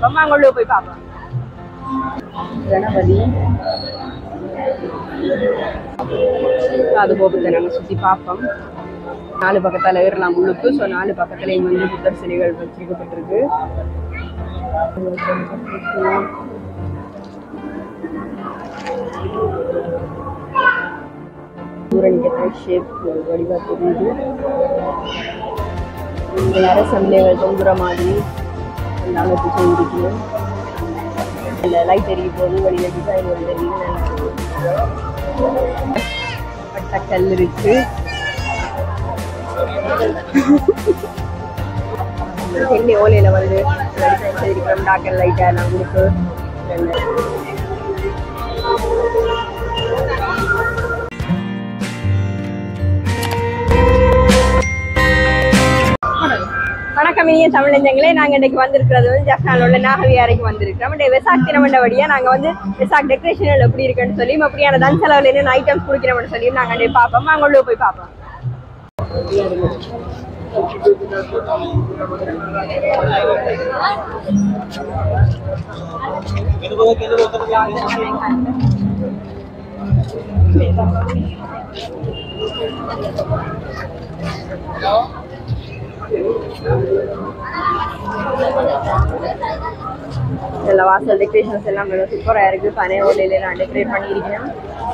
அம்மா அங்கே போய் பார்ப்போம் கணபதி அது கோபுரத்தை நாங்கள் சுற்றி பார்ப்போம் நாலு பக்கத்தால் ஏறலாம் உள்ளுக்கு ஸோ நாலு பக்கத்துலேயும் வந்து புத்தர் சிலைகள் வச்சிருக்கப்பட்டிருக்கு சூரனிக்கத்தை ஷேப் வடிவா தெரியுது இந்த அரசம்பிளைகள் தொங்குற மாதிரி எல்லாமே செஞ்சுருக்கு இந்த லைட் எரிய போது வழியில டிசைன் வந்து தெரியுது பட்டக்கல் இருக்கு தென்னை ஓலையில வந்து டிசைன் செய்திருக்கிறோம் டாக்கர் லைட்டா எல்லாம் கொடுத்து வணக்கம் இனிய தமிழஞ்சங்களே நாங்கள் இன்னைக்கு வந்திருக்கிறது வந்து ஜஃப்னால உள்ள நாகவியாரைக்கு வந்திருக்கிறோம் இந்த வெசாக் தினமண்டபடியாக நாங்கள் வந்து வெசாக் டெக்கரேஷன் எப்படி இருக்குன்னு சொல்லி அப்படியான தன் செலவில் என்னென்ன ஐட்டம்ஸ் குடிக்கிறோம்னு சொல்லி நாங்கள் அப்படியே பார்ப்போம் அங்கே உள்ள போய் பார்ப்போம் எல்லா வாசல் டெக்கரேஷன்ஸ் எல்லாம் நல்லா சூப்பராக இருக்கு பனை ஓலையில நான் டெக்கரேட் பண்ணியிருக்கேன்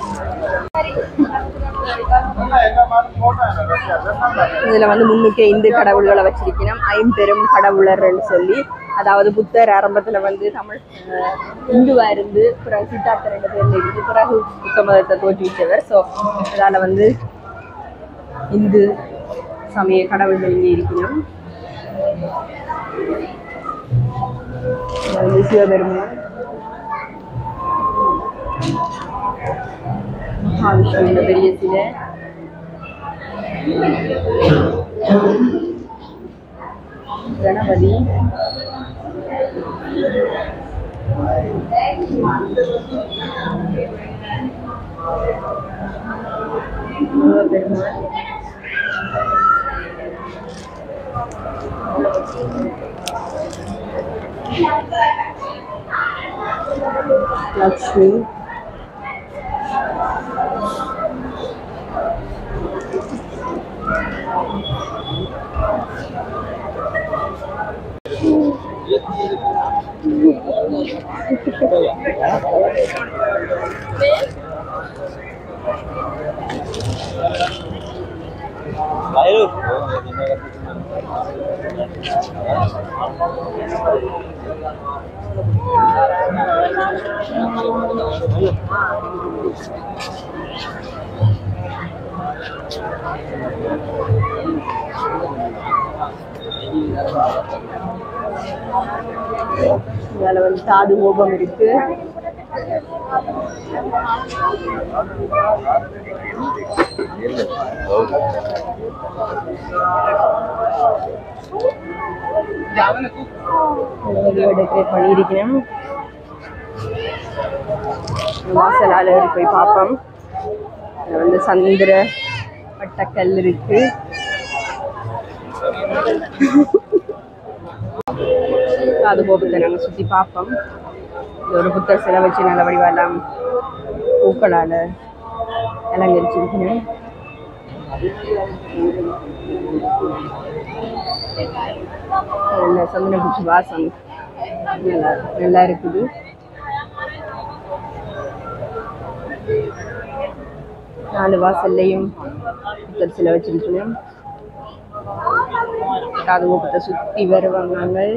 இதுல வந்து முன்னுக்கே இந்து கடவுள்களை வச்சிருக்கணும் ஐம்பெரும் கடவுளர்னு சொல்லி அதாவது புத்தர் ஆரம்பத்துல வந்து தமிழ் அஹ், இந்துவா இருந்து பிறகு சித்தார்த்த ரெண்டு பேர்ல இருந்து பிறகு புத்த மதத்தை தோற்றுவித்தவர் ஸோ அதால வந்து இந்து சமய கடவுள்கள் இங்கே இருக்கணும் இது வந்து சிவபெருமான் மகாவிஷ்ணுவோட பெரிய சிலை கணபதி சிவபெருமான் லக்ஷ்மி இதில் வந்து சாது கோபம் இருக்கு டெக்கரேட் பண்ணியிருக்கிறேன் வாசலால போய் பார்ப்போம் இதுல வந்து சந்திர பட்டக்கல் இருக்கு அது கோபுரத்தை நாங்கள் சுற்றி பார்ப்போம் இது ஒரு புத்தர் சிலை வச்சு நல்ல வடிவெல்லாம் பூக்களால் அலங்கரிச்சிருக்கேன் நல்ல சந்தன பூச்சி வாசம் நல்லா நல்லா இருக்குது நாலு வாசல்லையும் புத்தர் சிலை வச்சிருக்கணும் காது கோபுரத்தை சுற்றி வருவாங்க நாங்கள்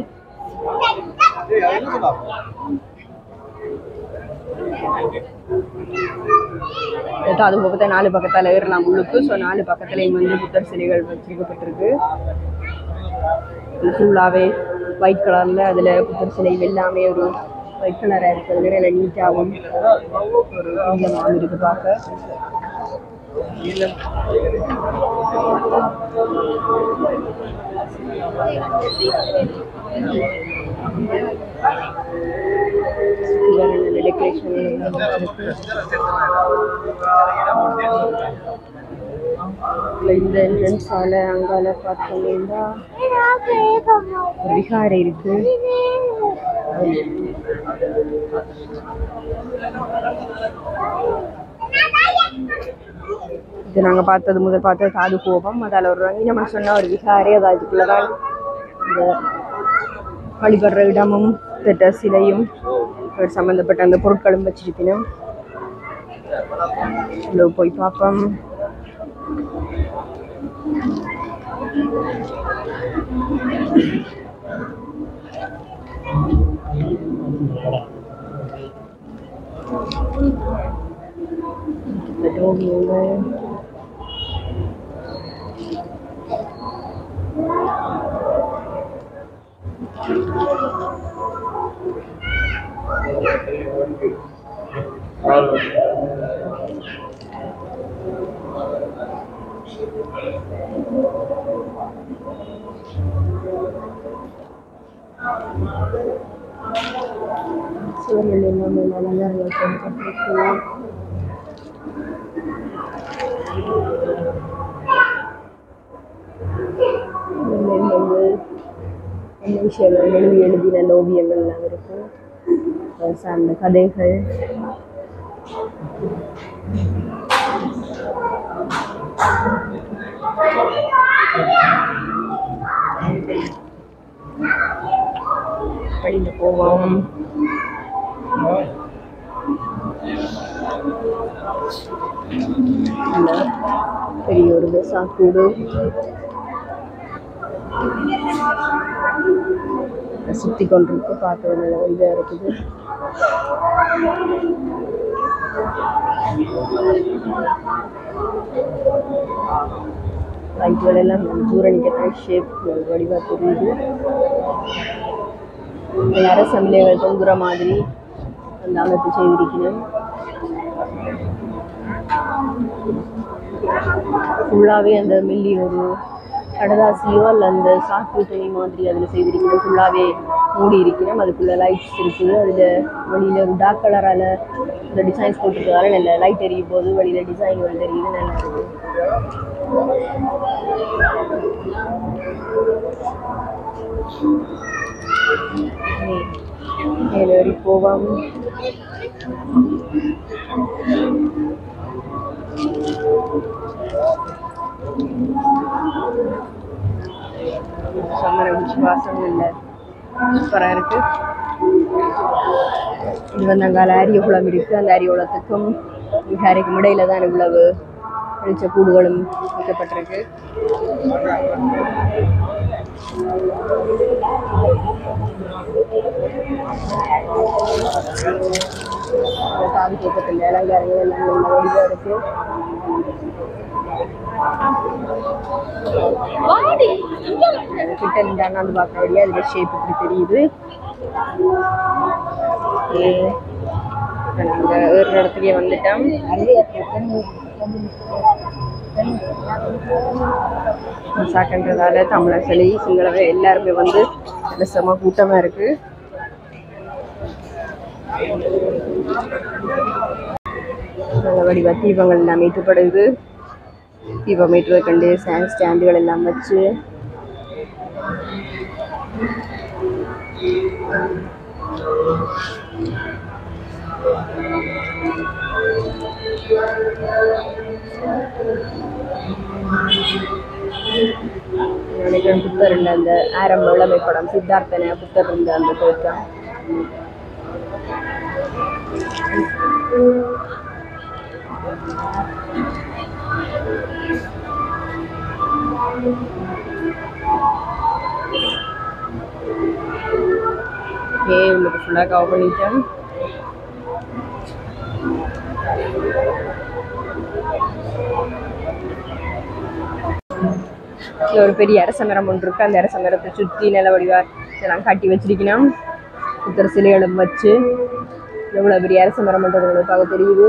அது பக்கத்தை நாலு பக்கத்தால் ஏறலாம் உள்ளுக்கு ஸோ நாலு பக்கத்துலேயும் வந்து புத்தர் சிலைகள் வச்சிருக்கப்பட்டிருக்கு ஃபுல்லாகவே ஒயிட் கலரில் அதில் புத்தர் சிலை எல்லாமே ஒரு ஒயிட் கலராக இருக்கிறது நல்ல நீட்டாகவும் ஒரு நீளமாகவும் இருக்கு பார்க்க டெக்கரேஷன் இந்த என்ட்ரன்ஸால அங்கால பார்த்தோம்னா ஒரு விகாரை இருக்கு இது நாங்கள் பார்த்தது முதல் பார்த்தது சாது கோபம் அதில் ஒரு ரங்கீனமாக சொன்ன ஒரு விகாரி அது அதுக்குள்ளதான் இந்த வழிபடுற இடமும் திட்ட சிலையும் ஒரு சம்மந்தப்பட்ட அந்த பொருட்களும் வச்சிருக்கணும் உள்ள போய் பார்ப்போம் இந்த ஓவியங்கள் சுவர்கள் எல்லாமே அலங்காரங்கள் பண்ணப்பட்டிருக்கு இனிமேல் வந்து என்ன விஷயங்கள் எழுதி எழுதின அந்த ஓவியங்கள் எல்லாம் இருக்கு அது சார்ந்த கதைகள் வழியில் போவோம் இந்த பெரிய ஒரு சாக்கூடு சுத்தி கொண்டிருக்கு பார்க்க நல்ல இதாக இருக்குது லைட்டுகள் எல்லாம் தூரணிக்கத்தான் ஷேப் வடிவாக தெரியுது நிறைய சமையல்கள் தொங்குற மாதிரி அந்த அமைப்பு செய்திருக்கிறேன் ஃபுல்லாகவே அந்த மில்லி ஒரு கடதாசியோ அல்ல அந்த சாக்கு துணி மாதிரி அதில் செய்திருக்கிறோம் ஃபுல்லாகவே மூடி இருக்கிறோம் அதுக்குள்ள லைட்ஸ் இருக்குது அதில் வெளியில் ஒரு டார்க் கலரால் இந்த டிசைன்ஸ் போட்டிருக்கதால நல்ல லைட் எரியும் போது வெளியில் டிசைன்கள் தெரியுது நல்லா இருக்குது மேலே ஏறி போவோம் சம்மர விசுவாசம் இல்லை சூப்பராக இருக்கு இது வந்து அங்கால அரியகுளம் இருக்கு அந்த அரியகுளத்துக்கும் விகாரிக்கும் இடையில தான் இவ்வளவு வெளிச்ச கூடுகளும் வைக்கப்பட்டிருக்கு இந்த காது கேட்கக்கூடிய அலங்காரங்கள் எல்லாம் நல்ல வடிவாக இருக்கு கிட்ட நின்று அண்ணாந்து பார்க்க வழியா இதுல ஷேப் இப்படி தெரியுது Okay. இப்ப நாங்க ஏறுற இடத்துலயே வந்துட்டோம் சாக்கன்றதால தமிழர் சளி சிங்களவ எல்லாருமே வந்து நல்ல செம கூட்டமா இருக்கு நல்ல வடிவா தீபங்கள் எல்லாம் ஏற்றப்படுது தீபம் ஏற்றுவதை கண்டு ஸ்டாண்டுகள் எல்லாம் வச்சு நினைக்கிறேன் புத்தர் இல்ல அந்த ஆரம்ப இளமை படம் சித்தார்த்தன புத்தர் இருந்த அந்த தோற்றம் ஓகே உங்களுக்கு ஃபுல்லாக கவர் பண்ணிட்டேன் இதுல ஒரு பெரிய அரச மரம் ஒன்று இருக்கு அந்த அரச மரத்தை சுற்றி நில வடிவா இதெல்லாம் கட்டி வச்சிருக்கணும் புத்தர் சிலைகளும் வச்சு எவ்வளவு பெரிய அரச மரம்ன்றது உங்களுக்கு பார்க்க தெரியுது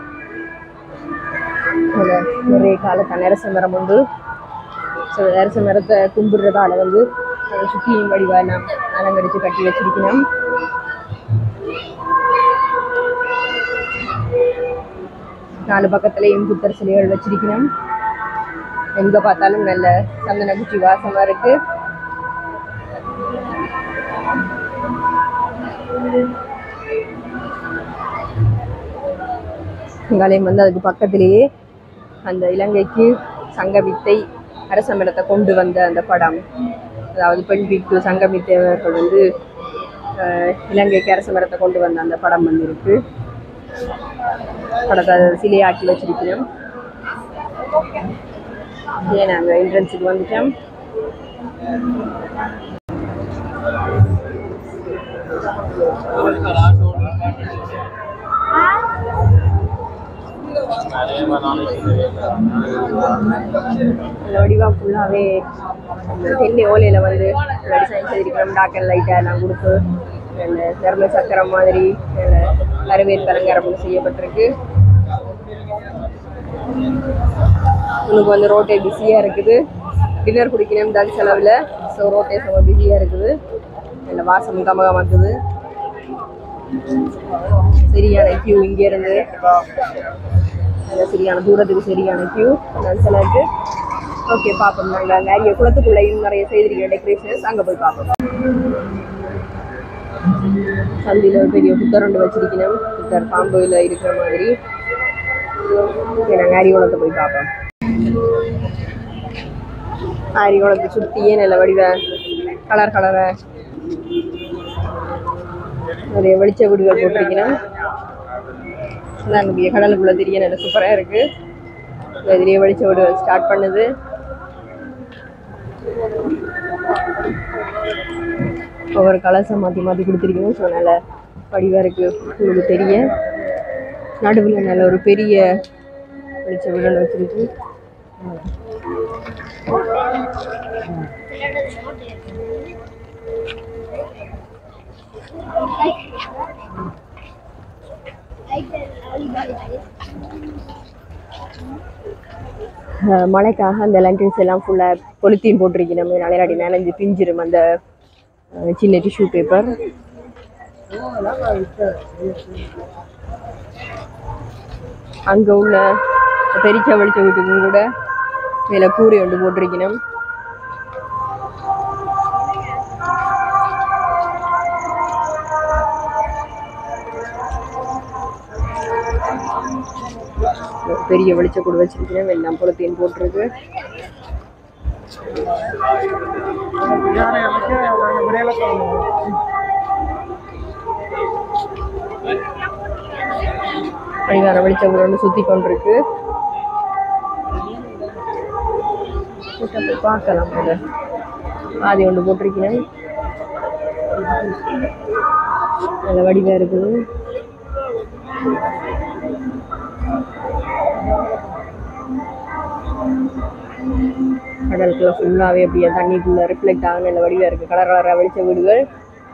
இதுல நிறைய காலத்தான அரச மரம் உண்டு ஸோ அரச மரத்தை கும்பிடுறதால வந்து அதை சுற்றியும் வடிவா நாம் அலங்கரித்து கட்டி வச்சிருக்கணும் நாலு பக்கத்துலேயும் புத்தர் சிலைகள் வச்சிருக்கணும் எங்க பார்த்தாலும் நல்ல சந்தன குச்சி வாசமா இருக்கு இங்காலயம் வந்து அதுக்கு பக்கத்திலேயே அந்த இலங்கைக்கு சங்கமித்தை அரசமிடத்தை கொண்டு வந்த அந்த படம் அதாவது பெண் வீட்டு சங்கமித்தவர்கள் வந்து அஹ், இலங்கைக்கு அரசமரத்தை கொண்டு வந்த அந்த படம் வந்து இருக்கு படத்தை சிலையாக்கி வச்சிருக்கிறோம் ஏன் நாங்கள் என்ட்ரன்ஸுக்கு வந்துட்டோம் அந்த வடிவா ஃபுல்லாகவே தென்னை ஓலையில் வந்து டிசைன் செய்திருக்கிறோம் டாக்கர் லைட்டாக எல்லாம் கொடுத்து அந்த தர்ம சக்கரம் மாதிரி வரவேற்பு அலங்காரம் செய்யப்பட்டிருக்கு உனக்கு வந்து ரோட்டே பிஸியாக இருக்குது டின்னர் குடிக்கணும் தான் செலவில் ஸோ ரோட்டே ரொம்ப பிஸியாக இருக்குது அந்த வாசம் கமகமாக்குது சரியான கியூ இங்கேருந்து நல்ல சரியான தூரத்துக்கு சரியான கியூ சிலருக்கு ஓகே பார்ப்போம் நாங்கள் நிறைய குளத்துக்குள்ளையும் நிறைய செய்திருக்கிற டெக்கரேஷன்ஸ் அங்கே போய் பார்ப்போம் சந்தியில் ஒரு பெரிய புத்தர் ஒன்று வச்சிருக்கணும் புத்தர் பாம்புல இருக்கிற மாதிரி ஓகே நாங்கள் அரிகுளத்தை போய் பார்ப்போம் அரிகுளத்தை சுற்றியே நல்ல வடிவ கலர் கலரை நிறைய வெளிச்ச வீடுகள் போட்டிருக்கணும் நாங்கள் கடலுக்குள்ள தெரிய நல்ல சூப்பராக இருக்கு இதுலேயே வெளிச்ச வீடு ஸ்டார்ட் பண்ணுது ஒவ்வொரு கலர்ஸை மாற்றி மாற்றி கொடுத்துருக்கணும் ஸோ நல்ல வடிவாக இருக்கு உங்களுக்கு தெரிய நடுவில் நல்ல ஒரு பெரிய வெளிச்ச வீடு வச்சிருக்கு அஹ் மழைக்காக அந்த லண்டன்ஸ் எல்லாம் ஃபுல்லாக பொலித்தீன் போட்டிருக்கணும் நிலையாடி நனைஞ்சு பிஞ்சிரும் அந்த அஹ், சின்ன டிஷ்யூ பேப்பர் அங்கே உள்ள பெரிச்ச வெளிச்ச வீட்டுக்கும் கூட மேலே கூரை ஒன்று போட்டிருக்கணும் ஒரு பெரிய வெளிச்ச கூட வச்சிருக்கேன் எல்லாம் பொலித்தீன் போட்டிருக்கு அடிவார வெளிச்ச கூட ஒன்று சுற்றி கொண்டிருக்கு கிட்ட போய் பார்க்கலாம் அதை ஆதி ஒன்று போட்டிருக்கிறேன் நல்ல வடிவாக இருக்குது கடலுக்குள்ள ஃபுல்லாகவே அப்படியே தண்ணிக்குள்ள ரிஃப்ளெக்ட் ஆக நல்ல வடிவாக இருக்குது கலர் கலராக வெளிச்ச வீடுகள்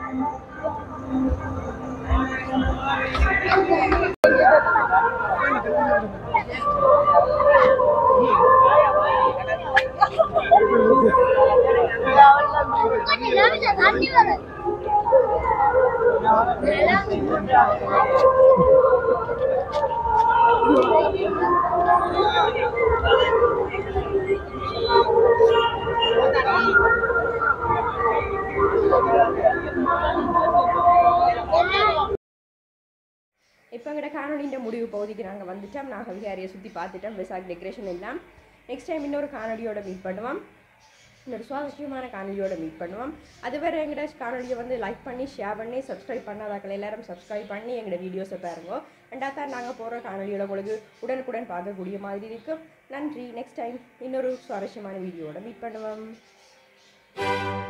இப்போ எங்கள்ட காணொலியின் முடிவு பகுதிக்கு நாங்கள் வந்துட்டோம் நாங்கள் விகாரியை சுற்றி பார்த்துட்டோம் விசாக் டெக்கரேஷன் எல்லாம் நெக்ஸ்ட் டைம் இன்னொரு காணொலியோட மீட் பண்ணுவோம் இன்னொரு சுவாரஸ்யமான காணொலியோட மீட் பண்ணுவோம் அதுவரை எங்கள்ட காணொலியை வந்து லைக் பண்ணி ஷேர் பண்ணி சப்ஸ்கிரைப் பண்ணாதாக்கள் எல்லாரும் சப்ஸ்கிரைப் பண்ணி எங்களோட வீடியோஸை பாருங்க ரெண்டாவது தான் நாங்கள் போகிற காணொலியோட உங்களுக்கு உடனுக்குடன் பார்க்கக்கூடிய மாதிரி இருக்கும் நன்றி நெக்ஸ்ட் டைம் இன்னொரு சுவாரஸ்யமான வீடியோட மீட் பண்ணுவோம்